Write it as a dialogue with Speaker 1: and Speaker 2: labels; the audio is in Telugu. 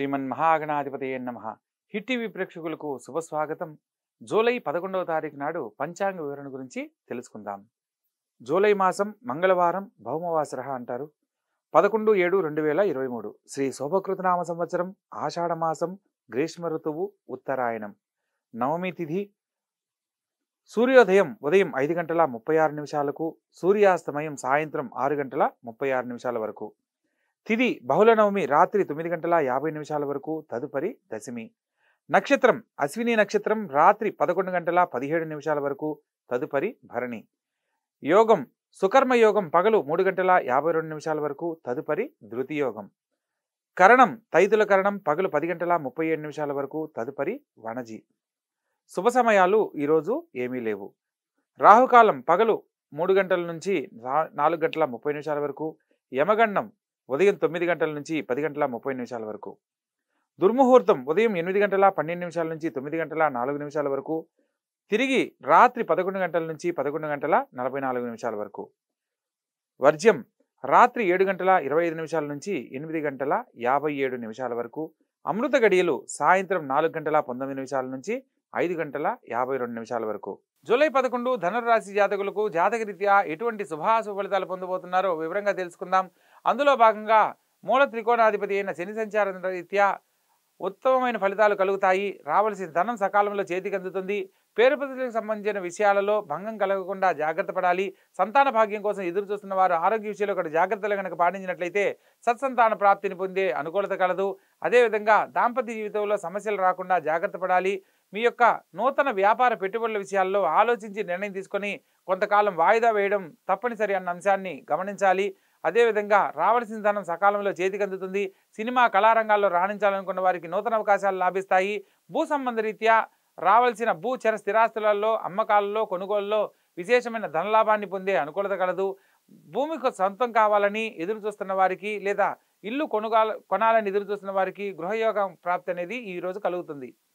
Speaker 1: శ్రీమన్ మహాగణాధిపతయ నమ హిట్ టీవీ ప్రేక్షకులకు శుభస్వాగతం జూలై పదకొండవ తారీఖు నాడు పంచాంగ వివరణ గురించి తెలుసుకుందాం జూలై మాసం మంగళవారం భౌమవాసర అంటారు పదకొండు ఏడు రెండు వేల ఇరవై మూడు శ్రీ శోభకృతనామ సంవత్సరం ఆషాఢ మాసం గ్రీష్మ ఋతువు ఉత్తరాయణం నవమి తిథి సూర్యోదయం ఉదయం ఐదు గంటల ముప్పై ఆరు నిమిషాలకు సూర్యాస్తమయం సాయంత్రం ఆరు గంటల ముప్పై ఆరు నిమిషాల వరకు తిది బహుళ నవమి రాత్రి తొమ్మిది గంటల యాభై నిమిషాల వరకు తదుపరి దశమి నక్షత్రం అశ్విని నక్షత్రం రాత్రి పదకొండు గంటల పదిహేడు నిమిషాల వరకు తదుపరి భరణి యోగం సుకర్మ యోగం పగలు మూడు గంటల యాభై రెండు నిమిషాల వరకు తదుపరి ధృతి యోగం కరణం తైతుల కరణం పగలు పది గంటల ముప్పై ఏడు నిమిషాల వరకు తదుపరి వణజి శుభ సమయాలు ఈరోజు ఏమీ లేవు రాహుకాలం పగలు మూడు గంటల నుంచి నా- నాలుగు గంటల ముప్పై నిమిషాల వరకు యమగండం ఉదయం తొమ్మిది గంటల నుంచి పది గంటల ముప్పై నిమిషాల వరకు దుర్ముహూర్తం ఉదయం ఎనిమిది గంటల పన్నెండు నిమిషాల నుంచి తొమ్మిది గంటల నాలుగు నిమిషాల వరకు తిరిగి రాత్రి పదకొండు గంటల నుంచి పదకొండు గంటల నలభై నాలుగు నిమిషాల వరకు వర్జ్యం రాత్రి ఏడు గంటల ఇరవై ఐదు నిమిషాల నుంచి ఎనిమిది గంటల యాభై ఏడు నిమిషాల వరకు అమృత గడియలు సాయంత్రం నాలుగు గంటల పంతొమ్మిది నిమిషాల నుంచి ఐదు గంటల యాభై రెండు నిమిషాల వరకు జూలై పదకొండు ధనురాశి జాతకులకు జాతకరీత్యా ఎటువంటి శుభాశుభ ఫలితాలు పొందబోతున్నారో వివరంగా తెలుసుకుందాం అందులో భాగంగా మూల త్రికోణాధిపతి అయిన శని సంచారం రీత్యా ఉత్తమమైన ఫలితాలు కలుగుతాయి రావలసిన ధనం సకాలంలో చేతికి అందుతుంది పేరు ప్రతిష్టలకు సంబంధించిన విషయాలలో భంగం కలగకుండా జాగ్రత్త పడాలి సంతాన భాగ్యం కోసం ఎదురు చూస్తున్న వారు ఆరోగ్య విషయంలో ఒకటి జాగ్రత్తలు కనుక పాటించినట్లయితే సత్సంతాన ప్రాప్తిని పొందే అనుకూలత కలదు అదేవిధంగా దాంపత్య జీవితంలో సమస్యలు రాకుండా జాగ్రత్త పడాలి మీ యొక్క నూతన వ్యాపార పెట్టుబడుల విషయాల్లో ఆలోచించి నిర్ణయం తీసుకొని కొంతకాలం వాయిదా వేయడం తప్పనిసరి అన్న అంశాన్ని గమనించాలి అదేవిధంగా రావాల్సిన ధనం సకాలంలో చేతికి అందుతుంది సినిమా కళారంగాల్లో రాణించాలనుకున్న వారికి నూతన అవకాశాలు లాభిస్తాయి భూ సంబంధ రీత్యా రావాల్సిన భూ చర స్థిరాస్తులలో అమ్మకాలలో కొనుగోలులో విశేషమైన ధనలాభాన్ని పొందే అనుకూలత కలదు భూమికి సొంతం కావాలని ఎదురు చూస్తున్న వారికి లేదా ఇల్లు కొనుగోలు కొనాలని ఎదురు చూస్తున్న వారికి గృహయోగం ప్రాప్తి అనేది ఈ రోజు కలుగుతుంది